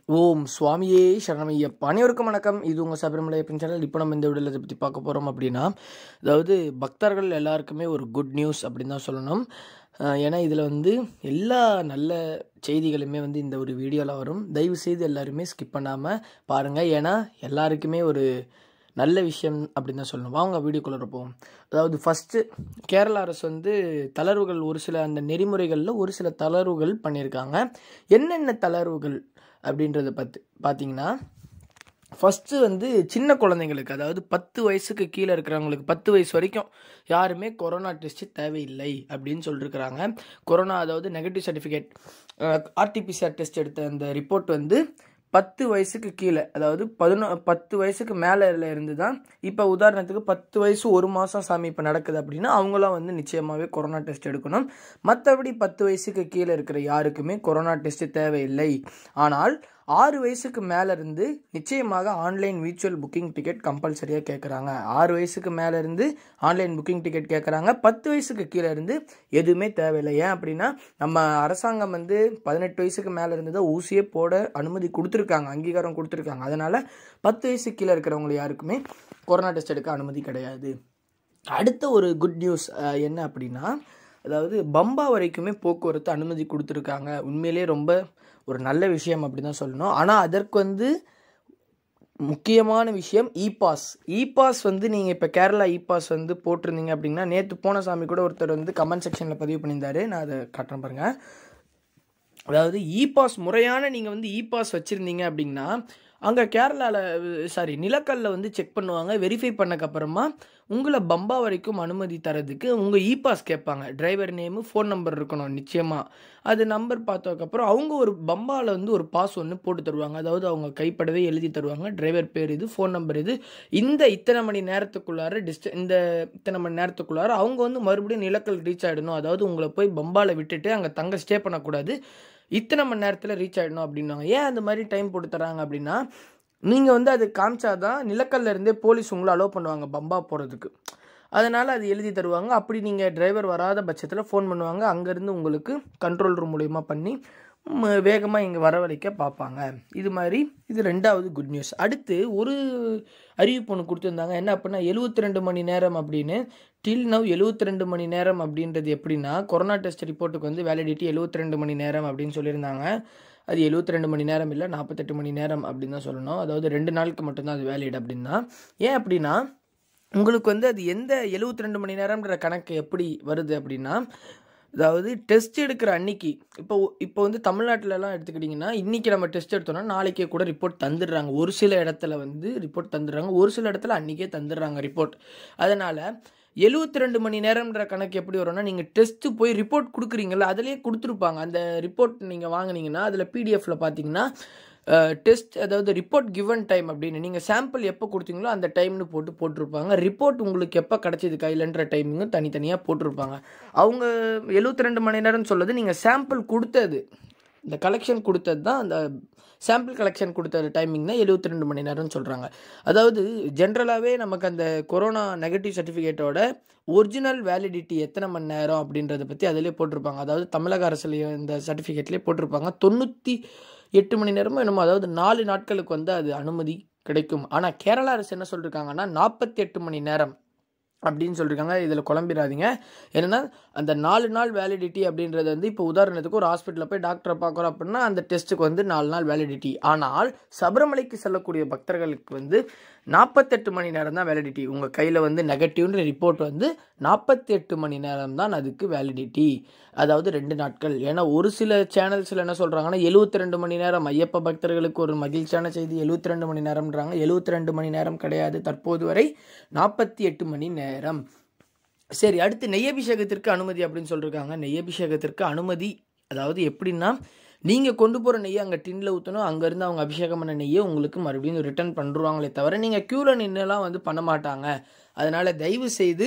ஓம் சுவாமியே சரணமையப்பா அனைவருக்கும் வணக்கம் இது உங்கள் சபரிமலை பின் சேனல் இப்போ நம்ம இந்த வீடியோவில் இதை பற்றி பார்க்க போகிறோம் அப்படின்னா அதாவது பக்தர்கள் எல்லாருக்குமே ஒரு குட் நியூஸ் அப்படின்னு தான் சொல்லணும் அஹ் ஏன்னா இதில் வந்து எல்லா நல்ல செய்திகளுமே வந்து இந்த ஒரு வீடியோவில் வரும் தயவு செய்து எல்லாருமே ஸ்கிப் பண்ணாமல் பாருங்கள் ஏன்னா எல்லாருக்குமே ஒரு நல்ல விஷயம் அப்படின்னு தான் சொல்லணும் வாங்க வீடியோக்குள்ளே போவோம் அதாவது ஃபஸ்ட்டு கேரள அரசு வந்து தளர்வுகள் ஒரு சில அந்த நெறிமுறைகளில் ஒரு சில தளர்வுகள் பண்ணியிருக்காங்க என்னென்ன தளர்வுகள் அப்படின்றத பற்றி பார்த்தீங்கன்னா ஃபஸ்ட்டு வந்து சின்ன குழந்தைங்களுக்கு அதாவது பத்து வயசுக்கு கீழே இருக்கிறவங்களுக்கு பத்து வயசு வரைக்கும் யாருமே கொரோனா டெஸ்ட் தேவையில்லை அப்படின்னு சொல்லியிருக்கிறாங்க கொரோனா அதாவது நெகட்டிவ் சர்டிஃபிகேட் ஆர்டிபிசிஆர் டெஸ்ட் எடுத்த அந்த ரிப்போர்ட் வந்து பத்து வயசுக்கு கீழே அதாவது பதினொ பத்து வயசுக்கு மேலே இருந்து தான் இப்போ உதாரணத்துக்கு பத்து வயசு ஒரு மாதம் சாமி இப்போ நடக்குது அப்படின்னா அவங்களாம் வந்து நிச்சயமாகவே கொரோனா டெஸ்ட் எடுக்கணும் மற்றபடி பத்து வயசுக்கு கீழே இருக்கிற யாருக்குமே கொரோனா டெஸ்ட் தேவையில்லை ஆனால் ஆறு வயசுக்கு மேலே இருந்து நிச்சயமாக ஆன்லைன் விர்ச்சுவல் புக்கிங் டிக்கெட் கம்பல்சரியாக கேட்குறாங்க ஆறு வயசுக்கு மேலே இருந்து ஆன்லைன் புக்கிங் டிக்கெட் கேட்குறாங்க பத்து வயசுக்கு கீழே இருந்து எதுவுமே தேவையில்லை ஏன் அப்படின்னா நம்ம அரசாங்கம் வந்து பதினெட்டு வயசுக்கு மேலே இருந்து தான் ஊசியே போட அனுமதி கொடுத்துருக்காங்க அங்கீகாரம் கொடுத்துருக்காங்க அதனால் பத்து வயசுக்கு கீழே இருக்கிறவங்க யாருக்குமே கொரோனா டெஸ்ட் எடுக்க அனுமதி கிடையாது அடுத்த ஒரு குட் நியூஸ் என்ன அப்படின்னா அதாவது பம்பா வரைக்குமே போக்குவரத்து அனுமதி கொடுத்துருக்காங்க உண்மையிலே ரொம்ப ஒரு நல்ல விஷயம் அப்படி தான் சொல்லணும் ஆனால் அதற்கு வந்து முக்கியமான விஷயம் இ பாஸ் இ பாஸ் வந்து நீங்கள் இப்போ கேரளா இ பாஸ் வந்து போட்டிருந்தீங்க அப்படின்னா நேற்று போன சாமி கூட ஒருத்தர் வந்து கமெண்ட் செக்ஷனில் பதிவு பண்ணியிருந்தாரு நான் அதை காட்டுறேன் பாருங்கள் அதாவது இ பாஸ் முறையான நீங்கள் வந்து இ பாஸ் வச்சுருந்தீங்க அப்படின்னா அங்கே கேரளாவில் சாரி நிலக்கல்ல வந்து செக் பண்ணுவாங்க வெரிஃபை பண்ணக்கப்புறமா உங்களை பம்பா வரைக்கும் அனுமதி தரதுக்கு உங்கள் இ பாஸ் கேட்பாங்க டிரைவர் நேமு ஃபோன் நம்பர் இருக்கணும் நிச்சயமாக அது நம்பர் பார்த்ததுக்கப்புறம் அவங்க ஒரு பம்பாவில் வந்து ஒரு பாஸ் ஒன்று போட்டு தருவாங்க அதாவது அவங்க கைப்படவே எழுதி தருவாங்க டிரைவர் பேர் இது ஃபோன் நம்பர் இது இந்த இத்தனை மணி நேரத்துக்குள்ளார டிஸ்ட இந்த இத்தனை மணி நேரத்துக்குள்ளார அவங்க வந்து மறுபடியும் நிலக்கல் ரீச் ஆகிடணும் அதாவது உங்களை போய் பம்பாவில் விட்டுட்டு அங்கே தங்க ஸ்டே பண்ணக்கூடாது இத்தனை மணி நேரத்தில் ரீச் ஆகிடணும் அப்படின்னாங்க ஏன் அந்த மாதிரி டைம் போட்டு தராங்க அப்படின்னா நீங்கள் வந்து அது காமிச்சாதான் நிலக்கல்ல இருந்தே போலீஸ் உங்களை அலோவ் பண்ணுவாங்க பம்பா போகிறதுக்கு அதனால் அது எழுதி தருவாங்க அப்படி நீங்கள் டிரைவர் வராத பட்சத்தில் ஃபோன் பண்ணுவாங்க அங்கேருந்து உங்களுக்கு கண்ட்ரோல் ரூம் மூலயமா பண்ணி வேகமாக இங்கே வரவழைக்க பார்ப்பாங்க இது மாதிரி இது ரெண்டாவது குட் நியூஸ் அடுத்து ஒரு அறிவிப்பு ஒன்று கொடுத்துருந்தாங்க என்ன அப்படின்னா எழுபத்தி ரெண்டு மணி நேரம் அப்படின்னு டில் நவ் எழுபத்தி ரெண்டு மணி நேரம் அப்படின்றது எப்படின்னா கொரோனா டெஸ்ட் ரிப்போர்ட்டுக்கு வந்து வேலிடிட்டி எழுபத்தி ரெண்டு மணி நேரம் அப்படின்னு சொல்லியிருந்தாங்க அது எழுபத்தி ரெண்டு மணி நேரம் இல்லை நாற்பத்தெட்டு மணி நேரம் அப்படின்னு தான் சொல்லணும் அதாவது ரெண்டு நாளுக்கு மட்டும்தான் அது வேலிட் அப்படின்னா ஏன் அப்படின்னா உங்களுக்கு வந்து அது எந்த எழுபத்தி ரெண்டு மணி நேரம்ன்ற கணக்கு எப்படி வருது அப்படின்னா அதாவது டெஸ்ட் எடுக்கிற அன்னைக்கு இப்போ இப்போ வந்து தமிழ்நாட்டிலலாம் எடுத்துக்கிட்டிங்கன்னா இன்றைக்கி நம்ம டெஸ்ட் எடுத்தோம்னா நாளைக்கே கூட ரிப்போர்ட் தந்துடுறாங்க ஒரு சில இடத்துல வந்து ரிப்போர்ட் தந்துடுறாங்க ஒரு சில இடத்துல அன்றைக்கே தந்துடுறாங்க ரிப்போர்ட் அதனால் எழுபத்தி ரெண்டு மணி நேரம்ன்ற கணக்கு எப்படி வரும்னா நீங்கள் டெஸ்ட்டு போய் ரிப்போர்ட் கொடுக்குறீங்களா அதிலே கொடுத்துருப்பாங்க அந்த ரிப்போர்ட் நீங்கள் வாங்கினீங்கன்னா அதில் பிடிஎஃப்ல பார்த்தீங்கன்னா டெஸ்ட் அதாவது ரிப்போர்ட் கிவன் டைம் அப்படின்னு நீங்கள் சாம்பிள் எப்போ கொடுத்தீங்களோ அந்த டைம்னு போட்டு போட்டிருப்பாங்க ரிப்போர்ட் உங்களுக்கு எப்போ கிடச்சிது கையிலன்ற டைமிங்கும் தனித்தனியாக போட்டிருப்பாங்க அவங்க எழுபத்தி ரெண்டு மணி நேரம்னு சொல்லுது நீங்கள் சாம்பிள் கொடுத்தது இந்த கலெக்ஷன் கொடுத்தது தான் அந்த சாம்பிள் கலெக்ஷன் கொடுத்த டைமிங் தான் எழுபத்தி ரெண்டு மணி நேரம்னு சொல்கிறாங்க அதாவது ஜென்ரலாகவே நமக்கு அந்த கொரோனா நெகட்டிவ் சர்டிஃபிகேட்டோட ஒரிஜினல் வேலிடிட்டி எத்தனை மணி நேரம் அப்படின்றத பற்றி அதிலே போட்டிருப்பாங்க அதாவது தமிழக அரசுலேயே இந்த சர்டிஃபிகேட்லேயே போட்டிருப்பாங்க தொண்ணூற்றி எட்டு மணி நேரமும் என்னமோ அதாவது நாலு நாட்களுக்கு வந்து அது அனுமதி கிடைக்கும் ஆனால் கேரளா அரசு என்ன சொல்லியிருக்காங்கன்னா நாற்பத்தி எட்டு மணி நேரம் அப்படின்னு சொல்லியிருக்காங்க இதில் குழம்பிடாதீங்க என்னென்னா அந்த நாலு நாள் வேலிடிட்டி அப்படின்றது வந்து இப்போ உதாரணத்துக்கு ஒரு ஹாஸ்பிட்டலில் போய் டாக்டரை பார்க்குறோம் அப்படின்னா அந்த டெஸ்ட்டுக்கு வந்து நாலு நாள் வேலிடிட்டி ஆனால் சபரிமலைக்கு செல்லக்கூடிய பக்தர்களுக்கு வந்து நாற்பத்தெட்டு மணி நேரம் தான் வேலிடிட்டி உங்கள் கையில் வந்து நெகட்டிவ்ன்ற ரிப்போர்ட் வந்து நாற்பத்தி எட்டு மணி நேரம் தான் அதுக்கு வேலிடிட்டி அதாவது ரெண்டு நாட்கள் ஏன்னா ஒரு சில சேனல்ஸில் என்ன சொல்கிறாங்கன்னா எழுபத்தி ரெண்டு மணி நேரம் ஐயப்ப பக்தர்களுக்கு ஒரு மகிழ்ச்சியான செய்தி எழுபத்தி ரெண்டு மணி நேரம்ன்றாங்க எழுபத்தி ரெண்டு மணி நேரம் கிடையாது தற்போது வரை நாற்பத்தி எட்டு மணி நேரம் சரி அடுத்து நெய்யபிஷேகத்திற்கு அனுமதி அப்படின்னு சொல்லியிருக்காங்க நெய்யபிஷேகத்திற்கு அனுமதி அதாவது எப்படின்னா நீங்கள் கொண்டு போகிற நெய்யை அங்கே டின்னில் ஊற்றணும் அங்கேருந்து அவங்க அபிஷேகம் பண்ண நெய்யை உங்களுக்கு மறுபடியும் ரிட்டர்ன் பண்ணுவாங்களே தவிர நீங்கள் க்யூவில் நின்றுலாம் வந்து பண்ண மாட்டாங்க அதனால் தயவு செய்து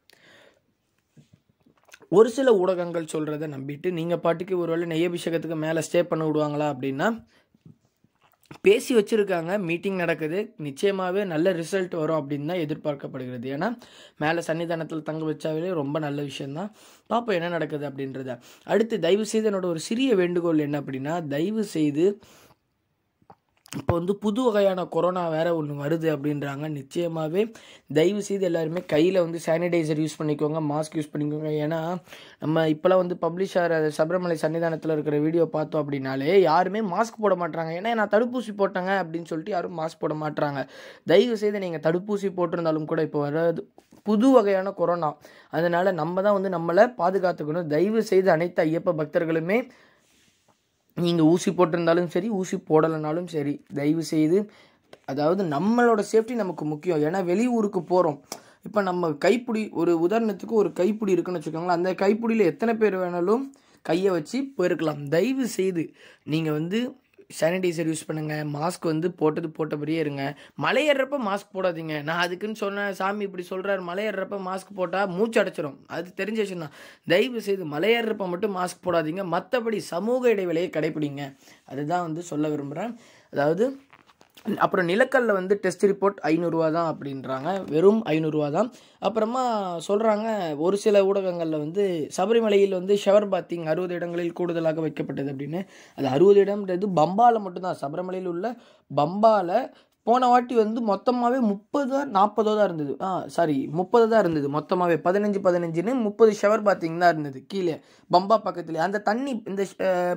ஒரு சில ஊடகங்கள் சொல்கிறத நம்பிட்டு நீங்கள் பாட்டுக்கு ஒருவேளை நெய் அபிஷேகத்துக்கு மேலே ஸ்டே பண்ண விடுவாங்களா அப்படின்னா பேசி வச்சுருக்காங்க மீட்டிங் நடக்குது நிச்சயமாகவே நல்ல ரிசல்ட் வரும் அப்படின்னு தான் எதிர்பார்க்கப்படுகிறது ஏன்னா மேலே சன்னிதானத்தில் தங்க வச்சாவே ரொம்ப நல்ல விஷயந்தான் பார்ப்போம் என்ன நடக்குது அப்படின்றத அடுத்து தயவு செய்து என்னோட ஒரு சிறிய வேண்டுகோள் என்ன அப்படின்னா தயவு செய்து இப்போ வந்து புது வகையான கொரோனா வேற ஒன்று வருது அப்படின்றாங்க நிச்சயமாகவே தயவு செய்து எல்லாருமே கையில் வந்து சானிடைசர் யூஸ் பண்ணிக்கோங்க மாஸ்க் யூஸ் பண்ணிக்கோங்க ஏன்னா நம்ம இப்போலாம் வந்து பப்ளிஷ் ஆகிற சபரிமலை சன்னிதானத்தில் இருக்கிற வீடியோ பார்த்தோம் அப்படின்னாலே யாருமே மாஸ்க் போட மாட்டாங்க ஏன்னா நான் தடுப்பூசி போட்டேங்க அப்படின்னு சொல்லிட்டு யாரும் மாஸ்க் போட மாட்டாங்க தயவு செய்து நீங்கள் தடுப்பூசி போட்டிருந்தாலும் கூட இப்போ வர்றது புது வகையான கொரோனா அதனால் நம்ம தான் வந்து நம்மளை பாதுகாத்துக்கணும் தயவு செய்து அனைத்து ஐயப்ப பக்தர்களுமே நீங்கள் ஊசி போட்டிருந்தாலும் சரி ஊசி போடலைனாலும் சரி தயவு செய்து அதாவது நம்மளோட சேஃப்டி நமக்கு முக்கியம் ஏன்னா வெளியூருக்கு போகிறோம் இப்போ நம்ம கைப்பிடி ஒரு உதாரணத்துக்கு ஒரு கைப்பிடி இருக்குன்னு வச்சுக்கோங்களேன் அந்த கைப்பிடியில் எத்தனை பேர் வேணாலும் கையை வச்சு போயிருக்கலாம் தயவு செய்து நீங்கள் வந்து சானிடைசர் யூஸ் பண்ணுங்கள் மாஸ்க் வந்து போட்டது போட்டபடியே இருங்க மலை ஏறுறப்ப மாஸ்க் போடாதீங்க நான் அதுக்குன்னு சொன்னேன் சாமி இப்படி சொல்கிறாரு மலை ஏறுறப்ப மாஸ்க் போட்டால் மூச்சு அடைச்சிரும் அது தெரிஞ்ச விஷயம் தான் தயவு செய்து மலை ஏறுறப்ப மட்டும் மாஸ்க் போடாதீங்க மற்றபடி சமூக இடைவெளியை கடைப்பிடிங்க அதுதான் வந்து சொல்ல விரும்புகிறேன் அதாவது அப்புறம் நிலக்கல்ல வந்து டெஸ்ட் ரிப்போர்ட் ஐநூறுரூவா தான் அப்படின்றாங்க வெறும் ஐநூறுரூவா தான் அப்புறமா சொல்கிறாங்க ஒரு சில ஊடகங்களில் வந்து சபரிமலையில் வந்து ஷவர் பாத்திங் அறுபது இடங்களில் கூடுதலாக வைக்கப்பட்டது அப்படின்னு அது அறுபது இடம்ன்றது பம்பாவில் மட்டும்தான் சபரிமலையில் உள்ள பம்பாவில் போன வாட்டி வந்து மொத்தமாகவே முப்பதோ நாற்பதோ தான் இருந்தது ஆ சாரி முப்பது தான் இருந்தது மொத்தமாகவே பதினஞ்சு பதினஞ்சுன்னு முப்பது ஷவர் பாத்திங் தான் இருந்தது கீழே பம்பா பக்கத்துலேயே அந்த தண்ணி இந்த அஹ்,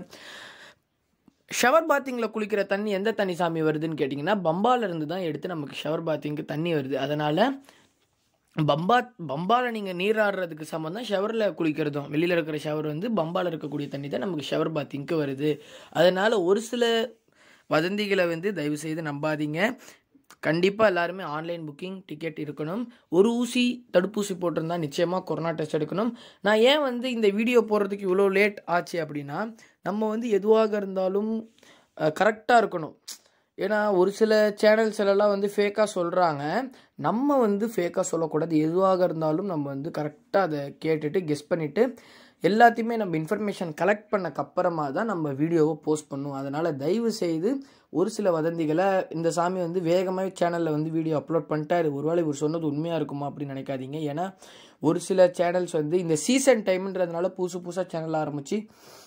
ஷவர் பாத்திங்கில் குளிக்கிற தண்ணி எந்த தண்ணி சாமி வருதுன்னு கேட்டிங்கன்னா பம்பால இருந்து தான் எடுத்து நமக்கு ஷவர் பாத்திங்க்கு தண்ணி வருது அதனால் பம்பா பம்பால நீங்கள் நீராடுறதுக்கு சம்மந்தம் ஷவரில் குளிக்கிறதும் வெளியில் இருக்கிற ஷவர் வந்து பம்பால இருக்கக்கூடிய தண்ணி தான் நமக்கு ஷவர் பாத்திங்க்கு வருது அதனால் ஒரு சில வதந்திகளை வந்து தயவு செய்து நம்பாதீங்க கண்டிப்பாக எல்லாருமே ஆன்லைன் புக்கிங் டிக்கெட் இருக்கணும் ஒரு ஊசி தடுப்பூசி போட்டிருந்தா நிச்சயமாக கொரோனா டெஸ்ட் எடுக்கணும் நான் ஏன் வந்து இந்த வீடியோ போடுறதுக்கு இவ்வளோ லேட் ஆச்சு அப்படின்னா நம்ம வந்து எதுவாக இருந்தாலும் கரெக்டாக இருக்கணும் ஏன்னா ஒரு சில சேனல்ஸ் எல்லாம் வந்து ஃபேக்காக சொல்கிறாங்க நம்ம வந்து ஃபேக்காக சொல்லக்கூடாது எதுவாக இருந்தாலும் நம்ம வந்து கரெக்டாக அதை கேட்டுட்டு கெஸ் பண்ணிவிட்டு எல்லாத்தையுமே நம்ம இன்ஃபர்மேஷன் கலெக்ட் பண்ணக்கப்புறமா தான் நம்ம வீடியோவை போஸ்ட் பண்ணுவோம் அதனால் தயவு செய்து ஒரு சில வதந்திகளை இந்த சாமி வந்து வேகமாக சேனலில் வந்து வீடியோ அப்லோட் பண்ணிட்டாரு ஒருவேளை இவர் சொன்னது உண்மையாக இருக்குமா அப்படின்னு நினைக்காதீங்க ஏன்னா ஒரு சில சேனல்ஸ் வந்து இந்த சீசன் டைம்ன்றதுனால புதுசு புதுசாக சேனல் ஆரம்பித்து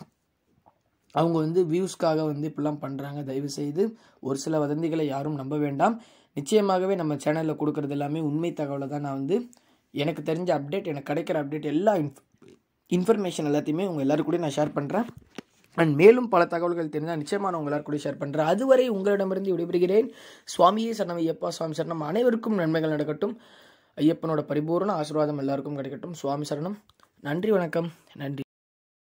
அவங்க வந்து வியூஸ்க்காக வந்து இப்படிலாம் பண்ணுறாங்க தயவு செய்து ஒரு சில வதந்திகளை யாரும் நம்ப வேண்டாம் நிச்சயமாகவே நம்ம சேனலில் கொடுக்குறது எல்லாமே உண்மை தகவலை தான் நான் வந்து எனக்கு தெரிஞ்ச அப்டேட் எனக்கு கிடைக்கிற அப்டேட் எல்லா இன்ஃப் இன்ஃபர்மேஷன் எல்லாத்தையுமே உங்கள் எல்லாரும் கூட நான் ஷேர் பண்ணுறேன் அண்ட் மேலும் பல தகவல்கள் தெரிந்தால் நிச்சயமாக நான் உங்கள் எல்லாரும் கூட ஷேர் பண்ணுறேன் அதுவரை உங்களிடமிருந்து விடைபெறுகிறேன் சுவாமியே சரணம் ஐயப்பா சுவாமி சரணம் அனைவருக்கும் நன்மைகள் நடக்கட்டும் ஐயப்பனோட பரிபூர்ண ஆசீர்வாதம் எல்லாருக்கும் கிடைக்கட்டும் சுவாமி சரணம் நன்றி வணக்கம் நன்றி